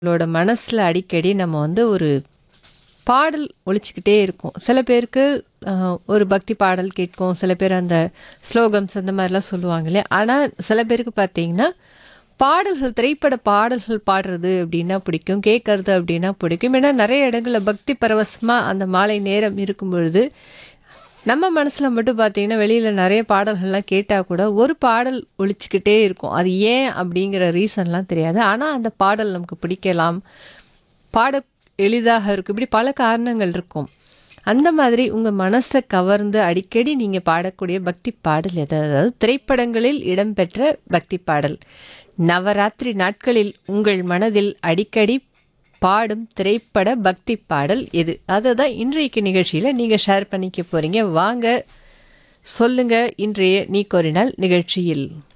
நம்மளோட மனசில் அடிக்கடி நம்ம வந்து ஒரு பாடல் ஒலிச்சுக்கிட்டே இருக்கும் சில பேருக்கு அஹ், ஒரு பக்தி பாடல் கேட்கும் சில பேர் அந்த ஸ்லோகம்ஸ் அந்த மாதிரிலாம் சொல்லுவாங்க இல்லையா ஆனால் சில பேருக்கு பார்த்தீங்கன்னா பாடல்கள் திரைப்பட பாடல்கள் பாடுறது அப்படின்னா பிடிக்கும் கேட்கறது அப்படின்னா பிடிக்கும் ஏன்னா நிறைய இடங்களில் பக்தி பரவசமாக அந்த மாலை நேரம் இருக்கும் பொழுது நம்ம மனசில் மட்டும் பார்த்தீங்கன்னா வெளியில் நிறைய பாடல்கள்லாம் கேட்டால் கூட ஒரு பாடல் ஒழிச்சுக்கிட்டே இருக்கும் அது ஏன் அப்படிங்கிற ரீசன்லாம் தெரியாது ஆனால் அந்த பாடல் நமக்கு பிடிக்கலாம் பாட எளிதாக இருக்கும் இப்படி பல காரணங்கள் இருக்கும் அந்த மாதிரி உங்கள் மனசை கவர்ந்து அடிக்கடி நீங்கள் பாடக்கூடிய பக்தி பாடல் எது அதாவது திரைப்படங்களில் இடம்பெற்ற பக்தி பாடல் நவராத்திரி நாட்களில் உங்கள் மனதில் அடிக்கடி பாடும் திரைப்பட பக்தி பாடல் எது அதை தான் இன்றைக்கு நிகழ்ச்சியில் நீங்கள் ஷேர் பண்ணிக்க போகிறீங்க வாங்க சொல்லுங்க இன்றைய நீ கோரினால் நிகழ்ச்சியில்